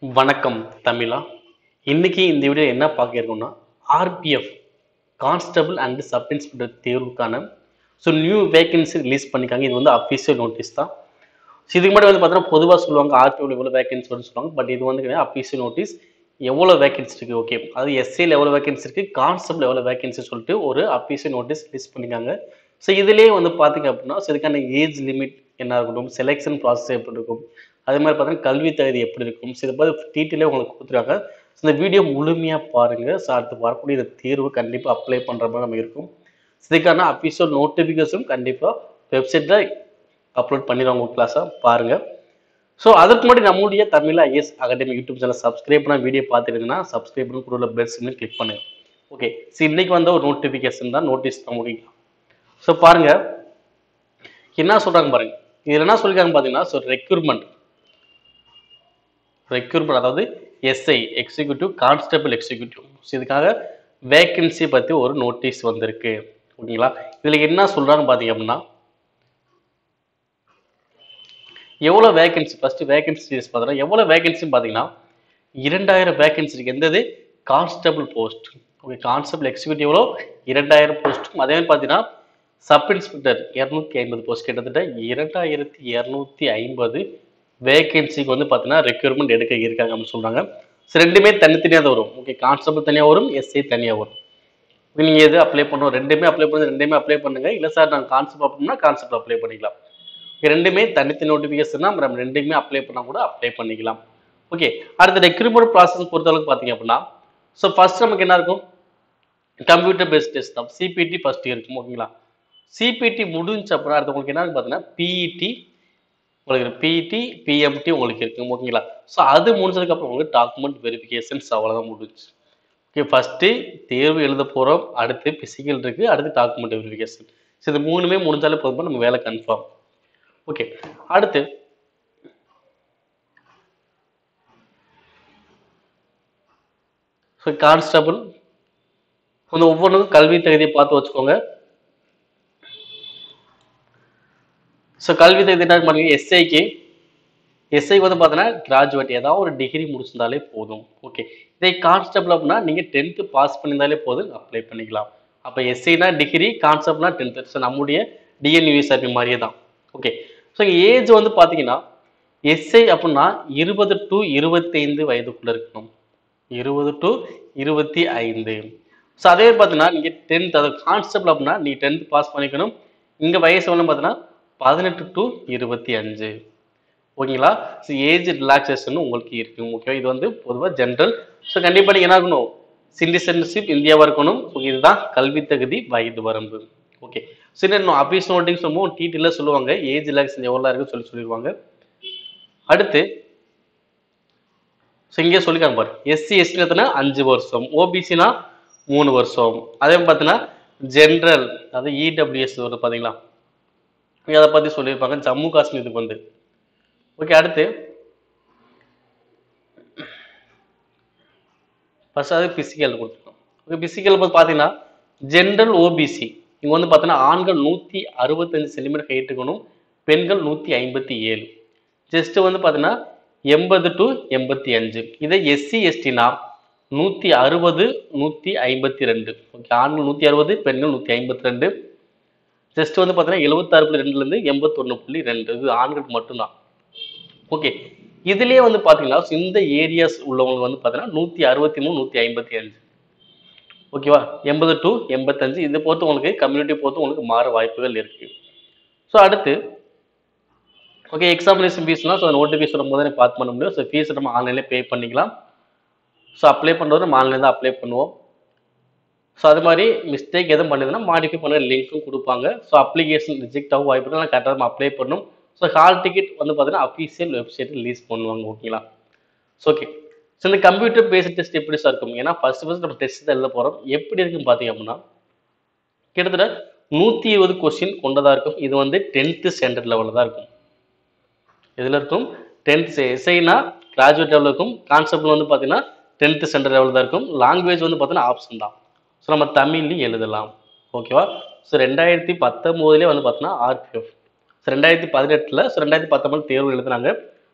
வணக்கம் தமிழா இன்னைக்கு இந்த வீடியோ என்ன பார்க்க இருக்கோம்னா RPF constable and sub inspector தேர்வுக்கான ஸோ நியூ வேகன்சி ரிலீஸ் பண்ணிருக்காங்க இது வந்து அஃபீஷியல் நோட்டீஸ் தான் ஸோ இதுக்கு முன்னாடி வந்து பார்த்தீங்கன்னா பொதுவாக சொல்லுவாங்க ஆர்பிஎஃப்ல எவ்வளோ வேகன்சி வரும்னு சொல்லுவாங்க பட் இது வந்து அஃபீஷியல் நோட்டீஸ் எவ்வளோ வேகன்சி இருக்குது ஓகே அது எஸ்சியில் எவ்வளோ வேகன்சி இருக்குது கான்ஸ்டபிள் எவ்வளோ வேகன்சி சொல்லிட்டு ஒரு அஃபீஷியல் நோட்டீஸ் ரிலீஸ் பண்ணிருக்காங்க ஸோ இதுலேயே வந்து பார்த்தீங்க அப்படின்னா ஸோ இதுக்கான ஏஜ் லிமிட் என்ன இருக்கட்டும் செலெக்ஷன் ப்ராசஸ் எப்படி இருக்கும் அதே மாதிரி பார்த்தீங்கன்னா கல்வி தகுதி எப்படி இருக்கும் ஸோ இதை பற்றி டீட்டெயிலே உங்களுக்கு கொடுத்துருக்காங்க ஸோ இந்த வீடியோ முழுமையாக பாருங்கள் ஸோ அடுத்து வரக்கூடிய இந்த தேர்வு கண்டிப்பாக அப்ளை பண்ணுற மாதிரி நம்ம இருக்கும் ஸோ இதுக்கான அஃபிஷியல் நோட்டிஃபிகேஷன் கண்டிப்பாக வெப்சைட்டில் அப்லோட் பண்ணிடுவாங்க உங்கள் கிளாஸாக பாருங்கள் ஸோ அதுக்கு முன்னாடி நம்முடைய Tamil IS academy YouTube channel subscribe பண்ண வீடியோ பார்த்துருங்கன்னா சப்ஸ்கிரைப் பண்ணி கூட பெல் சிம்னு கிளிக் பண்ணுங்கள் ஓகே ஸோ இன்னைக்கு வந்த ஒரு நோட்டிஃபிகேஷன் தான் நோட்டீஸ் தான் முடியும் ஸோ பாருங்கள் என்ன சொல்கிறாங்க பாருங்க இதில் என்ன சொல்லியிருக்காங்க பார்த்தீங்கன்னா ஸோ ரெக்ரூட்மெண்ட் ரெக்ரூட்மெண்ட் அதாவது SI executive constable executive so இதுக்காக வேக்கன்சி பற்றி ஒரு நோட்டீஸ் வந்திருக்கு ஓகேங்களா இதில் என்ன சொல்கிறாங்க பார்த்தீங்க அப்படின்னா எவ்வளோ வேகன்சி ஃபஸ்ட்டு வேகன்சி பார்த்தீங்கன்னா எவ்வளோ வேகன்சின்னு பார்த்தீங்கன்னா இரண்டாயிரம் வேகன்சி இருக்கு எந்தது constable post okay constable executive எவ்வளோ இரண்டாயிரம் போஸ்ட்டும் அதே மாதிரி பார்த்தீங்கன்னா சப் இன்ஸ்பெக்டர் இரநூத்தி ஐம்பது போஸ்ட் கிட்டத்தட்ட இரண்டாயிரத்தி இரநூத்தி ஐம்பது வேகன்சிக்கு வந்து பார்த்தீங்கன்னா ரெக்யூர்மெண்ட் எடுக்க இருக்காங்க அப்படின்னு சொல்கிறாங்க ஸோ ரெண்டுமே தனித்தனியாக தான் வரும் ஓகே கான்ஸ்டபிள் தனியாக வரும் எஸ்ஐ தனியாக வரும் ஓகே நீங்கள் எது அப்ளை பண்ணணும் ரெண்டுமே அப்ளை பண்ணி ரெண்டுமே அப்ளை பண்ணுங்க இல்லை சார் நாங்கள் கான்செப்ட் அப்படின்னா கான்செப்ட் அப்ளை பண்ணிக்கலாம் ஓகே ரெண்டுமே தனித்தனி நோட்டிஃபிகேஷன் தான் நம்ம ரெண்டுமே அப்ளை பண்ணால் கூட அப்ளை பண்ணிக்கலாம் ஓகே அடுத்த ரெக்ரூட்மெண்ட் ப்ராசஸ் பொறுத்தளவுக்கு பார்த்தீங்க அப்படின்னா ஸோ ஃபர்ஸ்ட் நமக்கு என்ன இருக்கும் கம்ப்யூட்டர் பேஸ்ட் டெஸ்ட் தான் சிபிடி ஃபர்ஸ்ட் இருக்கும் ஓகேங்களா சிபிடி முடிஞ்ச அப்புறம் அடுத்து உங்களுக்கு என்ன பார்த்தீங்கன்னா பிஇடி உங்களுக்கு பிஇடி பிஎம்டி உங்களுக்கு இருக்கும் ஓகேங்களா ஸோ அது முடிஞ்சதுக்கப்புறம் உங்களுக்கு டாக்குமெண்ட் வெரிஃபிகேஷன்ஸ் அவ்வளோதான் முடிஞ்சு ஓகே ஃபஸ்ட்டு தேர்வு எழுத போகிறோம் அடுத்து பிசிக்கல் இருக்குது அடுத்து டாக்குமெண்ட் வெரிஃபிகேஷன் ஸோ இது மூணுமே முடிஞ்சாலே போதும் நம்ம வேலை கன்ஃபார்ம் ஓகே அடுத்து ஸோ கான்ஸ்டபிள் கொஞ்சம் ஒவ்வொன்றுக்கும் கல்வி தகுதியை பார்த்து வச்சுக்கோங்க ஸோ கல்வி தகுதி என்ன பண்ணுங்க எஸ்ஐக்கு எஸ்ஐ வந்து பார்த்தீங்கன்னா கிராஜுவேட் ஏதாவது ஒரு டிகிரி முடிச்சிருந்தாலே போதும் ஓகே இதே கான்ஸ்டபிள் அப்படின்னா நீங்கள் டென்த்து பாஸ் பண்ணியிருந்தாலே போதும் அப்ளை பண்ணிக்கலாம் அப்போ எஸ்ஐனா டிகிரி கான்ஸ்டபிள்னா டென்த்து ஸோ நம்முடைய டிஎன்யூஎஸ்ஆர்பி மாதிரியே தான் ஓகே ஸோ ஏஜ் வந்து பார்த்தீங்கன்னா எஸ்ஐ அப்படின்னா இருபது டு இருபத்தைந்து வயதுக்குள்ளே இருக்கணும் இருபது டு இருபத்தி ஐந்து ஸோ அதே பார்த்தீங்கன்னா நீங்கள் டென்த் அதாவது கான்ஸ்டபிள் அப்படின்னா நீ டென்த் பாஸ் பண்ணிக்கணும் இங்கே வயசு வந்து பார்த்தீங்கன்னா பதினெட்டு டு இருபத்தி அஞ்சு ஓகேங்களா ஸோ ஏஜ் ரிலாக்ஸேஷன் உங்களுக்கு இருக்கும் ஓகே இது வந்து பொதுவாக ஜென்ரல் ஸோ கண்டிப்பாக நீங்கள் என்ன இருக்கணும் சிட்டிசன்ஷிப் இந்தியாவாக இருக்கணும் ஸோ இதுதான் கல்வி தகுதி வயது வரம்பு ஓகே சரி இன்னும் அபீஸ் நோட்டிங் சொல்லுவோம் டீட்டெயிலாக சொல்லுவாங்க ஏஜ் ரிலாக்ஸேஷன் எவ்வளோ இருக்குன்னு சொல்லி சொல்லிடுவாங்க அடுத்து ஸோ இங்கே சொல்லிக்காங்க பாரு எஸ்சி எஸ்டி எத்தனை அஞ்சு வருஷம் ஓபிசினா மூணு வருஷம் அதே பார்த்தீங்கன்னா ஜென்ரல் அதாவது இடபிள்யூஎஸ் வருது பார்த்தீங்களா அதை பற்றி சொல்லியிருப்பாங்க ஜம்மு காஷ்மீருக்கு வந்து ஓகே அடுத்து ஃபர்ஸ்ட் அது பிசிக்கல் கொடுத்துருக்கோம் ஓகே பிசிக்கல் பார்த்து பார்த்தீங்கன்னா ஜென்ரல் ஓபிசி இங்கே வந்து பார்த்தீங்கன்னா ஆண்கள் நூற்றி அறுபத்தஞ்சு சென்டிமீட்டர் ஹைட் இருக்கணும் பெண்கள் நூற்றி ஐம்பத்தி ஏழு ஜஸ்ட் வந்து பார்த்தீங்கன்னா எண்பது டு எண்பத்தி அஞ்சு இதே எஸ்சி எஸ்டினா நூற்றி அறுபது நூற்றி ஐம்பத்தி ரெண்டு ஓகே ஆண்கள் நூற்றி அறுபது பெண்கள் நூற்றி ஐம்பத்தி ரெண்டு ஜஸ்ட் வந்து பார்த்தீங்கன்னா எழுபத்தாறு புள்ளி ரெண்டுலேருந்து எண்பத்தொன்று புள்ளி ரெண்டு இது ஆண்களுக்கு மட்டும்தான் ஓகே இதுலேயே வந்து பார்த்தீங்கன்னா இந்த ஏரியாஸ் உள்ளவங்களுக்கு வந்து பார்த்தீங்கன்னா நூற்றி அறுபத்தி மூணு நூற்றி ஐம்பத்தி அஞ்சு ஓகேவா எண்பது டு எண்பத்தஞ்சு இது பொறுத்து உங்களுக்கு கம்யூனிட்டி பொறுத்து உங்களுக்கு மாற வாய்ப்புகள் இருக்கு ஸோ அடுத்து ஓகே எக்ஸாமினேஷன் ஃபீஸ்னால் ஸோ நோட்டிஃபிகேஷன் வரும்போது பார்த்து பண்ண முடியும் ஸோ ஃபீஸ் நம்ம ஆன்லைனில் பே பண்ணிக்கலாம் ஸோ அப்ளை பண்ணுறது நம்ம ஆன்லைன் தான் அப்ளை பண்ணுவோம் ஸோ அது மாதிரி மிஸ்டேக் எதுவும் பண்ணுதுன்னா மாடிஃபை பண்ண லிங்க்கும் கொடுப்பாங்க ஸோ அப்ளிகேஷன் ரிஜெக்ட் ஆகும் வாய்ப்பு நான் கரெக்டாக நம்ம அப்ளை பண்ணணும் ஸோ ஹால் டிக்கெட் வந்து பார்த்தீங்கன்னா அஃபீஷியல் வெப்சைட் ரிலீஸ் பண்ணுவாங்க ஓகேங்களா ஸோ ஓகே ஸோ இந்த கம்ப்யூட்டர் பேஸ்ட் டெஸ்ட் எப்படி சார் இருக்கும் ஏன்னா ஃபர்ஸ்ட் ஃபர்ஸ்ட் நம்ம டெஸ்ட் தான் எழுத போகிறோம் எப்படி இருக்குன்னு பார்த்தீங்க அப்படின்னா கிட்டத்தட்ட நூற்றி இருபது கொஸ்டின் கொண்டதாக இருக்கும் இது வந்து டென்த்து ஸ்டாண்டர்ட் லெவலில் தான் இருக்கும் இதில் இருக்கும் டென்த் எஸ்ஐனா கிராஜுவேட் லெவலில் இருக்கும் கான்செப்ட் வந்து பார்த்தீங்கன்னா டென்த்து ஸ்டாண்டர்ட் லெவலில் தான் இருக்கும் லாங்குவேஜ் வந்து பார்த்தீங்கன்னா ஆப்ஷன் தான் ஸோ நம்ம தமிழ்லையும் எழுதலாம் ஓகேவா ஸோ ரெண்டாயிரத்தி பத்தொம்போதுலேயே வந்து பார்த்தீங்கன்னா ஆர்பிஎஃப் ஸோ ரெண்டாயிரத்தி பதினெட்டில் ஸோ ரெண்டாயிரத்தி பத்தொம்பது தேர்வு எழுதுனாங்க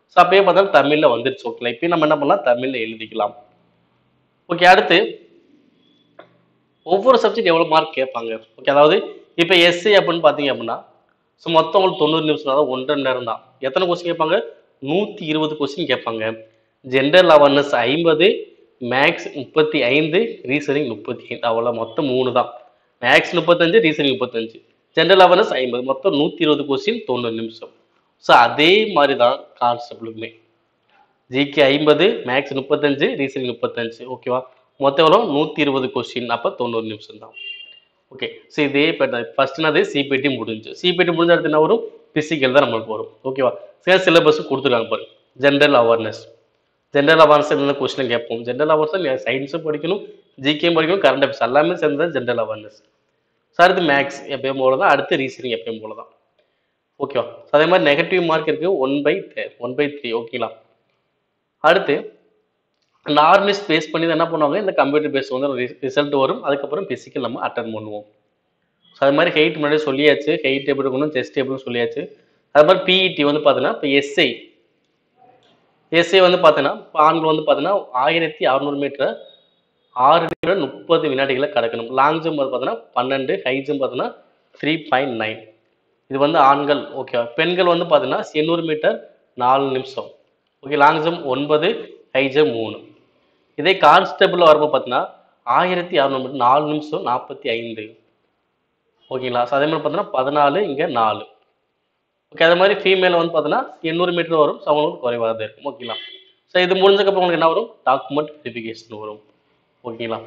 ஸோ அப்பயே பார்த்தா தமிழில் வந்துருச்சு ஓகேங்களா இப்பயும் நம்ம என்ன பண்ணலாம் தமிழில் எழுதிக்கலாம் ஓகே அடுத்து ஒவ்வொரு சப்ஜெக்ட் எவ்வளோ மார்க் கேட்பாங்க ஓகே அதாவது இப்போ எஸ்சி அப்படின்னு பார்த்தீங்க அப்படின்னா ஸோ மொத்தம் உங்களுக்கு தொண்ணூறு நிமிஷம் அதாவது ஒன்றரை மணி நேரம் தான் எத்தனை கொஸ்டின் கேட்பாங்க நூற்றி இருபது கொஸ்டின் கேட்பாங்க ஜென்ரல் அவேர்னஸ் ஐம்பது மேக்ஸ் முப்பத்தி ஐந்து ரீசனிங் முப்பத்தி ஐந்து அவ்வளோ மொத்தம் மூணு தான் மேக்ஸ் முப்பத்தஞ்சு ரீசனிங் முப்பத்தஞ்சு ஜென்ரல் அவேர்னஸ் ஐம்பது மொத்தம் நூற்றி இருபது கொஸ்டின் தொண்ணூறு நிமிஷம் ஸோ அதே மாதிரி தான் கான்ஸ்டபிளுக்குமே ஜிகே ஐம்பது மேக்ஸ் முப்பத்தஞ்சு ரீசனிங் முப்பத்தஞ்சு ஓகேவா மொத்தம் எவ்வளோ நூற்றி இருபது கொஸ்டின் அப்போ தொண்ணூறு நிமிஷம் தான் ஓகே ஸோ இதே பேட்டர் ஃபர்ஸ்ட்னது சிபிடி முடிஞ்சு சிபிடி முடிஞ்ச அடுத்து என்ன வரும் பிசிக்கல் தான் நம்மளுக்கு வரும் ஓகேவா சரி சிலபஸ் கொடுத்துருக்காங்க பாரு ஜென்ரல் அவேர்னஸ் ஜென்ரல் அவேர்னஸ் என்ன கொஸ்டின் கேட்போம் ஜென்ரல் அவேர்னஸ் சயின்ஸும் படிக்கணும் ஜிகேயும் படிக்கணும் கரண்ட் அஃபேர்ஸ் எல்லாமே சேர்ந்தது ஜென்ரல் அவேர்னஸ் ஸோ அடுத்து மேக்ஸ் எப்பயும் போல தான் அடுத்து ரீசனிங் எப்பயும் போல தான் ஓகேவா ஸோ அதே மாதிரி நெகட்டிவ் மார்க் இருக்குது one by one by three ஓகேங்களா அடுத்து நார்மலிஸ்ட் பேஸ் பண்ணி தான் என்ன பண்ணுவாங்க இந்த கம்ப்யூட்டர் பேஸ் வந்து ரிசல்ட் வரும் அதுக்கப்புறம் பிசிக்கல் நம்ம அட்டன் பண்ணுவோம் ஸோ அது மாதிரி ஹெயிட் முன்னாடி சொல்லியாச்சு ஹெயிட் எப்படி இருக்கணும் செஸ்ட் எப்படின்னு சொல்லியாச்சு அது மாதிரி பிஇடி வந்து பார்த்தீங்கன்னா இப்போ எஸ்ஐ எஸ்ஐ வந்து பார்த்தீங்கன்னா இப்போ ஆண்கள் வந்து பார்த்தீங்கன்னா ஆயிரத்தி அறநூறு மீட்டர் ஆறு நிமிடம் முப்பது வினாடிகளை கடக்கணும் லாங் ஜம்ப் வந்து பார்த்தீங்கன்னா பன்னெண்டு ஹை ஜம்ப் பார்த்தீங்கன்னா த்ரீ பாயிண்ட் நைன் இது வந்து ஆண்கள் ஓகேவா பெண்கள் வந்து பார்த்தீங்கன்னா எண்ணூறு மீட்டர் நாலு நிமிஷம் ஓகே லாங் ஜம்ப் ஒன்பது ஹை ஜம்ப் மூணு இதே கான்ஸ்டபிள் வரும்போது பார்த்தீங்கன்னா ஆயிரத்தி அறநூறு மீட்டர் நாலு நிமிஷம் நாற்பத்தி ஐந்து ஓகேங்களா ஸோ அதே மாதிரி பார்த்தீங்கன்னா பதினாலு இங்கே நாலு ஓகே அதே மாதிரி ஃபீமேல் வந்து பார்த்தீங்கன்னா எண்ணூறு மீட்டர் வரும் ஸோ அவங்களுக்கு குறைவாக தான் இருக்கும் ஓகேங்களா ஸோ இது முடிஞ்சக்கப்புறம் உங்களுக்கு என்ன வரும் டாக்குமெண்ட் வெரிஃபிகேஷன் வரும் ஓகேங்களா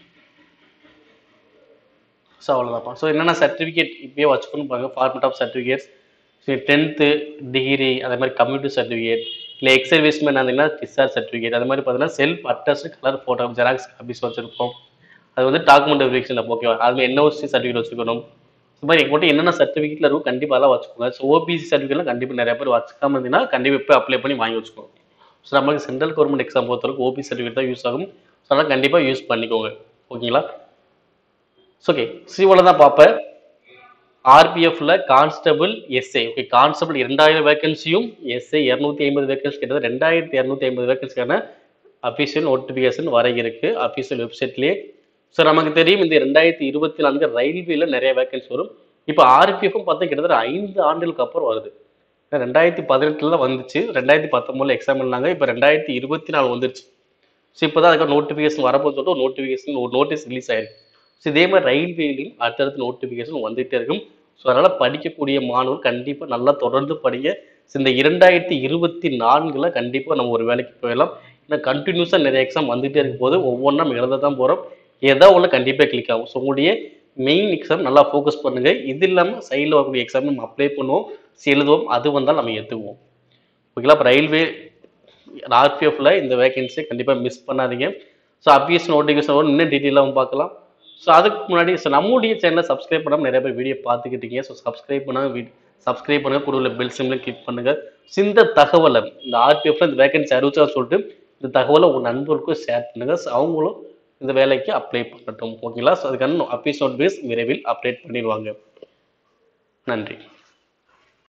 ஸோ அவ்வளோதான்ப்பா ஸோ என்னென்ன சர்டிஃபிகேட் இப்பயே வச்சுக்கணும் பாருங்க format of certificates so tenth degree அதே மாதிரி கம்யூனிட்டி சர்டிஃபிகேட் இல்லை எக்ஸ் சர்வீஸ்மேன் இருந்தீங்கன்னா டிஸ்சார்ஜ் சர்டிஃபிகேட் அது மாதிரி பார்த்தீங்கன்னா self attest colour photo xerox copies வச்சுருப்போம் அது வந்து டாக்குமெண்ட் வெரிஃபிகேஷன் ஓகேவா அது என்ஓசி சர்டிஃபிகேட் வச்சுக்கணும் இந்த மாதிரி எங்கள்கிட்ட என்னென்ன சர்டிஃபிகேட்ல இருக்கும் கண்டிப்பாக எல்லாம் வச்சுக்கோங்க ஸோ ஓபிசி சர்டிஃபிகேட்லாம் கண்டிப்பாக நிறைய பேர் வச்சுக்காம இருந்தீங்கன்னா கண்டிப்பாக இப்போ அப்ளை பண்ணி வாங்கி வச்சுக்கோங்க ஸோ நமக்கு சென்ட்ரல் கவர்மெண்ட் எக்ஸாம் பொறுத்தவரைக்கும் ஓபிசி சர்டிஃபிகேட் தான் யூஸ் ஆகும் ஸோ அதெல்லாம் கண்டிப்பாக யூஸ் பண்ணிக்கோங்க ஓகேங்களா ஓகே சிவோல தான் பார்ப்பேன் ஆர்பிஎஃப்ல கான்ஸ்டபிள் எஸ்ஐ ஓகே கான்ஸ்டபிள் இரண்டாயிரம் வேகன்சியும் எஸ்ஐ இரநூத்தி ஐம்பது வேகன்சி கிட்டத்தட்ட ரெண்டாயிரத்தி இரநூத்தி ஐம்பது வேகன்சிக்கான அஃபிஷியல் நோட்டிஃபிகேஷன் வர இருக்கு அஃபிஷியல் வெப்சைட்லேயே ஸோ நமக்கு தெரியும் இந்த ரெண்டாயிரத்தி இருபத்தி நான்கு ரயில்வேல நிறைய வேகன்சி வரும் இப்போ ஆர்பிஎஃப்பும் பார்த்தா கிட்டத்தட்ட ஐந்து ஆண்டுகளுக்கு அப்புறம் வருது ரெண்டாயிரத்தி பதினெட்டுல வந்துச்சு ரெண்டாயிரத்தி பத்தொன்பதுல எக்ஸாம் எழுதினாங்க இப்போ ரெண்டாயிரத்தி இருபத்தி நாலு வந்துருச்சு ஸோ இப்போ தான் அதுக்கு நோட்டிஃபிகேஷன் வரப்போது சொல்லிட்டு ஒரு நோட்டிஃபிகேஷன் ஒரு நோட்டீஸ் ரிலீஸ் ஆயிருக்கு ஸோ இதே மாதிரி ரயில்வேலையும் அடுத்தடுத்து நோட்டிஃபிகேஷன் வந்துகிட்டே இருக்கும் ஸோ அதனால் படிக்கக்கூடிய மாணவர் கண்டிப்பாக நல்லா தொடர்ந்து படிங்க ஸோ இந்த இரண்டாயிரத்தி இருபத்தி நான்குல கண்டிப்பாக நம்ம ஒரு வேலைக்கு போயிடலாம் ஏன்னா கண்டினியூஸாக நிறைய எக்ஸாம் வந்துகிட்டே இருக்கும் போது ஒவ்வொன்றா நம்ம எழுத தான் போகிறோம் ஏதோ ஒன்று கண்டிப்பாக கிளிக் ஆகும் ஸோ உங்களுடைய மெயின் எக்ஸாம் நல்லா ஃபோக்கஸ் பண்ணுங்க இது இல்லாமல் சைடில் வரக்கூடிய எக்ஸாம் நம்ம அப்ளை பண்ணுவோம் சி எழுதுவோம் அது வந்தால் நம்ம ஏற்றுக்குவோம் ஓகேங்களா இப்போ ரயில்வே ஆர்பிஎஃப்ல இந்த வேகன்சியை கண்டிப்பாக மிஸ் பண்ணாதீங்க ஸோ அபிஎஸ் நோட்டிஃபிகேஷன் வரும் இன்னும் டீட்டெயிலாகவும் பார்க்கலாம் ஸோ அதுக்கு முன்னாடி ஸோ நம்முடைய சேனலை சப்ஸ்கிரைப் பண்ணாமல் நிறைய பேர் வீடியோ பார்த்துக்கிட்டீங்க ஸோ சப்ஸ்கிரைப் பண்ணால் வீ சப்ஸ்கிரைப் பண்ணுங்க கூட உள்ள பெல் சிம்லையும் கிளிக் பண்ணுங்க ஸோ இந்த தகவலை இந்த ஆர்பிஎஃப்ல இந்த வேகன்சி அறிவிச்சா சொல்லிட்டு இந்த தகவலை உங்கள் நண்பர்களுக்கும் ஷேர் பண்ணுங்க ஸோ அவங்களும் இந்த வேலைக்கு அப்ளை பண்ணட்டும் ஓகேங்களா ஸோ அதுக்கான அபிஎஸ் நோட்டிஃபிகேஷன் விரைவில் அப்டேட் பண்ணிடுவாங்க நன்றி